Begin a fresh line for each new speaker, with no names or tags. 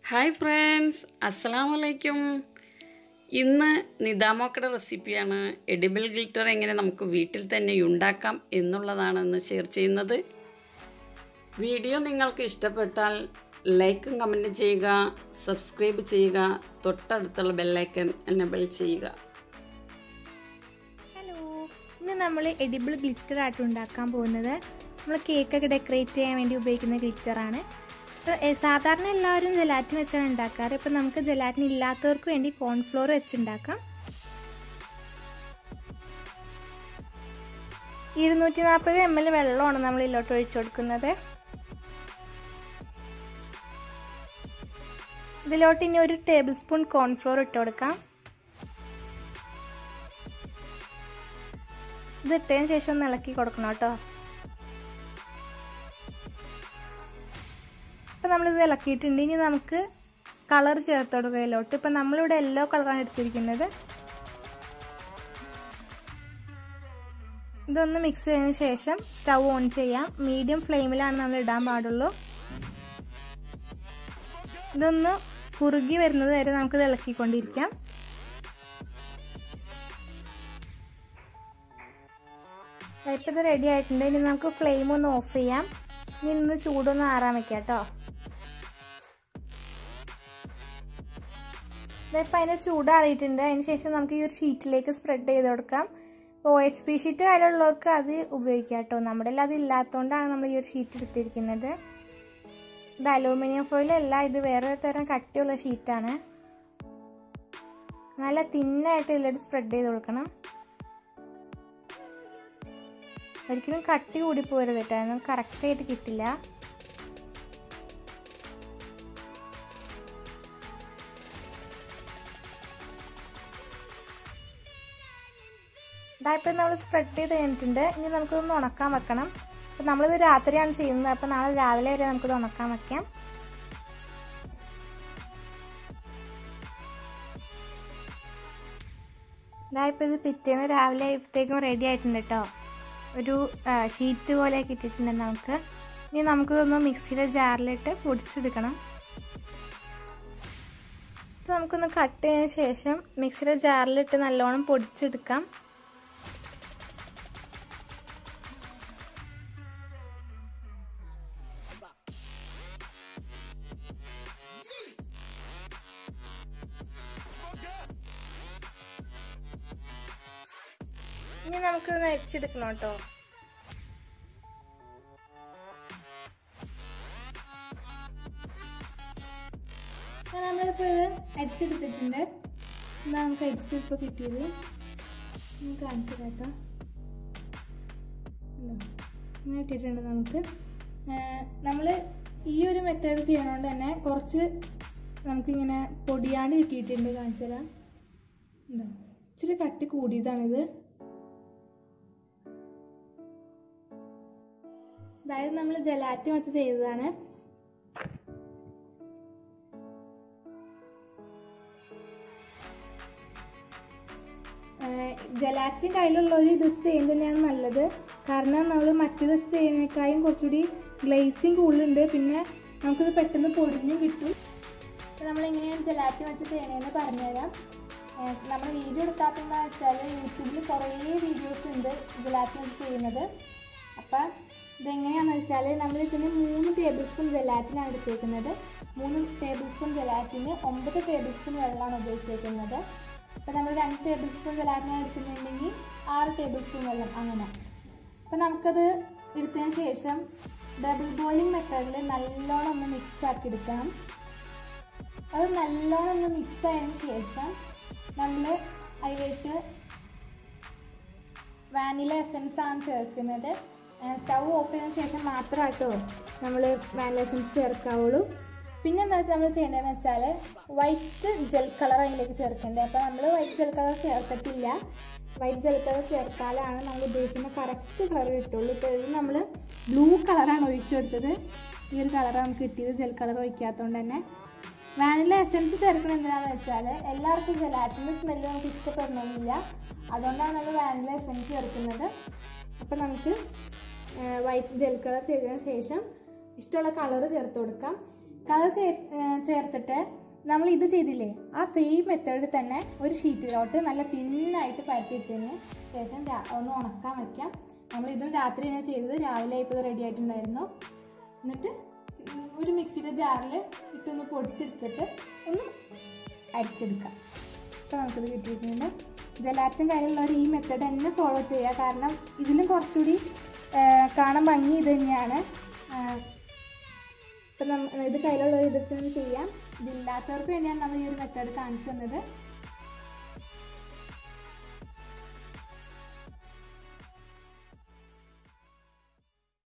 hi friends അസ്സലാം വലൈക്കും ഇന്ന് നിദാമോക്കയുടെ റെസിപ്പിയാണ് എഡിബിൾ ഗ്ലിറ്റർ എങ്ങനെ നമുക്ക് വീട്ടിൽ തന്നെ ഉണ്ടാക്കാം എന്നുള്ളതാണ് ഇന്ന് ഷെയർ ചെയ്യുന്നത് വീഡിയോ നിങ്ങൾക്ക് ഇഷ്ടപ്പെട്ടാൽ ലൈക്കും കമൻറ്റും ചെയ്യുക സബ്സ്ക്രൈബ് ചെയ്യുക തൊട്ടടുത്തുള്ള ബെല്ലൈക്കൻ എനബിൾ ചെയ്യുക
ഹലോ ഇന്ന് നമ്മൾ എഡിബിൾ ഗ്ലിറ്റർ ആയിട്ട് ഉണ്ടാക്കാൻ പോകുന്നത് നമ്മൾ കേക്കൊക്കെ ഡെക്കറേറ്റ് ചെയ്യാൻ വേണ്ടി ഉപയോഗിക്കുന്ന ഗ്ലിറ്ററാണ് ഇപ്പോൾ സാധാരണ എല്ലാവരും ജലാറ്റിൻ വെച്ചാണ് ഉണ്ടാക്കാറ് ഇപ്പം നമുക്ക് ജലാറ്റിൻ ഇല്ലാത്തവർക്ക് വേണ്ടി കോൺഫ്ലോർ വെച്ചുണ്ടാക്കാം ഇരുന്നൂറ്റി നാൽപ്പത് എം എൽ വെള്ളമാണ് നമ്മൾ ഇതിലോട്ട് ഒഴിച്ചു കൊടുക്കുന്നത് ഇതിലോട്ട് ഇനി ഒരു ടേബിൾ സ്പൂൺ കോൺഫ്ലോർ ഇട്ട് കൊടുക്കാം ഇത് ഇട്ടതിന് ശേഷം ഒന്ന് ഇളക്കി കൊടുക്കണം കേട്ടോ അപ്പം നമ്മളിത് ഇളക്കിയിട്ടുണ്ട് ഇനി നമുക്ക് കളർ ചേർത്ത് കൊടുക്കുകയിലോട്ട് ഇപ്പം നമ്മളിവിടെ യെല്ലോ കളറാണ് എടുത്തിരിക്കുന്നത് ഇതൊന്ന് മിക്സ് ചെയ്തതിന് ശേഷം സ്റ്റൗ ഓൺ ചെയ്യാം മീഡിയം ഫ്ലെയിമിലാണ് നമ്മൾ ഇടാൻ പാടുള്ളൂ ഇതൊന്ന് കുറുകി വരുന്നത് വരെ നമുക്കിത് ഇളക്കിക്കൊണ്ടിരിക്കാം ഇപ്പം ഇത് റെഡി ആയിട്ടുണ്ട് ഇനി നമുക്ക് ഫ്ലെയിം ഒന്ന് ഓഫ് ചെയ്യാം ഇനി ഇന്ന് ചൂടൊന്ന് ആറാൻ വെക്കാം കേട്ടോ ഇപ്പം അതിന് ചൂടാറിയിട്ടുണ്ട് അതിന് ശേഷം നമുക്ക് ഈ ഒരു ഷീറ്റിലേക്ക് സ്പ്രെഡ് ചെയ്ത് കൊടുക്കാം ഒ എച്ച് പി ഷീറ്റ് കാര്യമുള്ളവർക്ക് അത് ഉപയോഗിക്കാം കേട്ടോ നമ്മുടെ അത് ഇല്ലാത്തതുകൊണ്ടാണ് നമ്മൾ ഈ ഒരു ഷീറ്റ് എടുത്തിരിക്കുന്നത് ഇത് അലൂമിനിയം ഫോയിലല്ല ഇത് വേറെ തരം കട്ടിയുള്ള ഷീറ്റാണ് നല്ല തിന്നായിട്ട് ഇതിലോട്ട് സ്പ്രെഡ് ചെയ്ത് കൊടുക്കണം ഒരിക്കലും കട്ടി കൂടി പോരുത് കേട്ടോ അതൊന്നും കറക്റ്റായിട്ട് കിട്ടില്ല ഇതായപ്പോൾ നമ്മൾ സ്പ്രെഡ് ചെയ്ത് കഴിഞ്ഞിട്ടുണ്ട് ഇനി നമുക്കിതൊന്ന് ഉണക്കാൻ വെക്കണം അപ്പം നമ്മളിത് രാത്രിയാണ് ചെയ്യുന്നത് അപ്പം നാളെ രാവിലെ വരെ നമുക്കിത് ഉണക്കാൻ വെക്കാം ഇതായപ്പോൾ ഇത് പിറ്റേന്ന് രാവിലെ ആയപ്പോഴത്തേക്കും റെഡി ആയിട്ടുണ്ട് കേട്ടോ ഒരു ഷീറ്റ് പോലെ കിട്ടിയിട്ടുണ്ട് നമുക്ക് ഇനി നമുക്കിതൊന്ന് മിക്സിയുടെ ജാറിലിട്ട് പൊടിച്ചെടുക്കണം ഇത് നമുക്കൊന്ന് കട്ട് ചെയ്തതിന് ശേഷം മിക്സിയുടെ ജാറിലിട്ട് നല്ലോണം പൊടിച്ചെടുക്കാം ഇനി നമുക്ക് അരിച്ചെടുക്കണം കേട്ടോ നമ്മളിപ്പോൾ ഇത് അരിച്ചെടുത്തിട്ടുണ്ട് എന്നാ നമുക്ക് അരിച്ചിപ്പോൾ കിട്ടിയത് നമുക്ക് കാണിച്ചു കേട്ടോ ഇങ്ങനെ ഇട്ടിട്ടുണ്ട് നമുക്ക് നമ്മൾ ഈ ഒരു മെത്തേഡ് ചെയ്യണോണ്ട് തന്നെ കുറച്ച് നമുക്കിങ്ങനെ പൊടിയാണ്ട് കിട്ടിയിട്ടുണ്ട് കാണിച്ചു തരാം ഉണ്ടോ ഇച്ചിരി കട്ടി കൂടിയതാണിത് അതായത് നമ്മൾ ജലാറ്റി മത്ത് ചെയ്തതാണ് ജലാറ്റിൻ കയ്യിലുള്ളവർ ഇത് ചെയ്യുന്നത് തന്നെയാണ് നല്ലത് കാരണം നമ്മൾ മറ്റേത് ചെയ്യുന്നതിനേക്കാളും കുറച്ചുകൂടി ഗ്ലേസിങ് കൂടുതലുണ്ട് പിന്നെ നമുക്കിത് പെട്ടെന്ന് പൊടിഞ്ഞും കിട്ടും അപ്പോൾ നമ്മൾ എങ്ങനെയാണ് ജലാറ്റി മത്ത് ചെയ്യണതെന്ന് പറഞ്ഞുതരാം നമ്മൾ വീഡിയോ എടുക്കാത്തതെന്ന് വെച്ചാൽ യൂട്യൂബിൽ കുറേ വീഡിയോസ് ഉണ്ട് ജലാറ്റി മത്ത് ചെയ്യുന്നത് അപ്പം ഇതെങ്ങനെയാണെന്ന് വെച്ചാൽ നമ്മൾ ഇതിന് മൂന്ന് ടേബിൾ സ്പൂൺ ജലാറ്റിനാണ് എടുത്തേക്കുന്നത് മൂന്ന് ടേബിൾ സ്പൂൺ ജലാറ്റിന് ഒമ്പത് ടേബിൾ സ്പൂൺ വെള്ളമാണ് ഉപയോഗിച്ചേക്കുന്നത് അപ്പോൾ നമ്മൾ രണ്ട് ടേബിൾ സ്പൂൺ ജലാറ്റിനാണ് എടുക്കുന്നുണ്ടെങ്കിൽ ആറ് ടേബിൾ സ്പൂൺ വെള്ളം അങ്ങനെ അപ്പോൾ നമുക്കത് എടുത്തതിന് ശേഷം ഡബിൾ ബോയിലിംഗ് മെത്തേഡിൽ നല്ലോണം ഒന്ന് മിക്സ് ആക്കി എടുക്കണം അത് നല്ലോണം ഒന്ന് മിക്സ് ആയതിനു ശേഷം നമ്മൾ അതിലേക്ക് വാനില എസൻസ് ആണ് ചേർക്കുന്നത് സ്റ്റൗ ഓഫ് ചെയ്തതിന് ശേഷം മാത്രമാട്ടോ നമ്മൾ വാനില എസൻസ് ചേർക്കാവുള്ളൂ പിന്നെ എന്താ വെച്ചാൽ നമ്മൾ ചെയ്യേണ്ടതെന്ന് വെച്ചാൽ വൈറ്റ് ജെൽ കളർ അതിലേക്ക് ചേർക്കേണ്ടത് അപ്പോൾ നമ്മൾ വൈറ്റ് ജെൽ കളർ ചേർത്തിട്ടില്ല വൈറ്റ് ജെൽ കളർ ചേർത്താലാണ് നമ്മൾ ഉദ്ദേശിക്കുന്ന കറക്റ്റ് കളർ കിട്ടുള്ളൂ ഇപ്പോൾ ഇത് നമ്മൾ ബ്ലൂ കളറാണ് ഒഴിച്ചു കൊടുത്തത് ഈ ഒരു കളറാണ് നമുക്ക് കിട്ടിയത് ജെൽ കളർ ഒഴിക്കാത്തതുകൊണ്ട് തന്നെ വാനില എസൻസ് ചേർക്കുന്നത് എന്തിനാണെന്ന് വെച്ചാൽ എല്ലാവർക്കും ജലാറ്റിൻ്റെ സ്മെല്ല് നമുക്ക് ഇഷ്ടപ്പെടണമെന്നില്ല അതുകൊണ്ടാണ് നമ്മൾ വാനില എസൻസ് ചേർക്കുന്നത് അപ്പോൾ നമുക്ക് വൈറ്റ് ജെൽ കളർ ചെയ്തതിന് ശേഷം ഇഷ്ടമുള്ള കളർ ചേർത്ത് കൊടുക്കാം കളർ ചേർത്തിട്ട് നമ്മൾ ഇത് ചെയ്തില്ലേ ആ സെയിം മെത്തേഡിൽ തന്നെ ഒരു ഷീറ്റിലോട്ട് നല്ല തിന്നായിട്ട് പരത്തിയിട്ടതിന് ശേഷം രാ- ഒന്ന് ഉണക്കാൻ വെക്കാം നമ്മൾ ഇതും രാത്രി തന്നെ ചെയ്തത് രാവിലെ ഇപ്പോൾ ഇത് റെഡി ആയിട്ടുണ്ടായിരുന്നു എന്നിട്ട് ഉം ഒരു മിക്സിയുടെ ജാറിൽ ഇട്ടൊന്ന് പൊടിച്ചെടുത്തിട്ട് ഒന്ന് അരിച്ചെടുക്കാം ഇപ്പോൾ നമുക്കിത് കിട്ടിയിട്ടുണ്ട് ജലാറ്റിൻ കാര്യമുള്ളവർ ഈ മെത്തേഡ് തന്നെ ഫോളോ ചെയ്യുക കാരണം ഇതിലും കുറച്ചുകൂടി ആ, കാണാൻ ഭംഗി ഇത് തന്നെയാണ് ഇപ്പം നമ്മ ഇത് കയ്യിലുള്ളവർ ഇതൊക്കെ ഒന്ന് ചെയ്യാം ഇതില്ലാത്തവർക്ക് വേണ്ടിയാണ് നമ്മൾ ഈ ഒരു മെത്തേഡ് കാണിച്ചു തന്നത്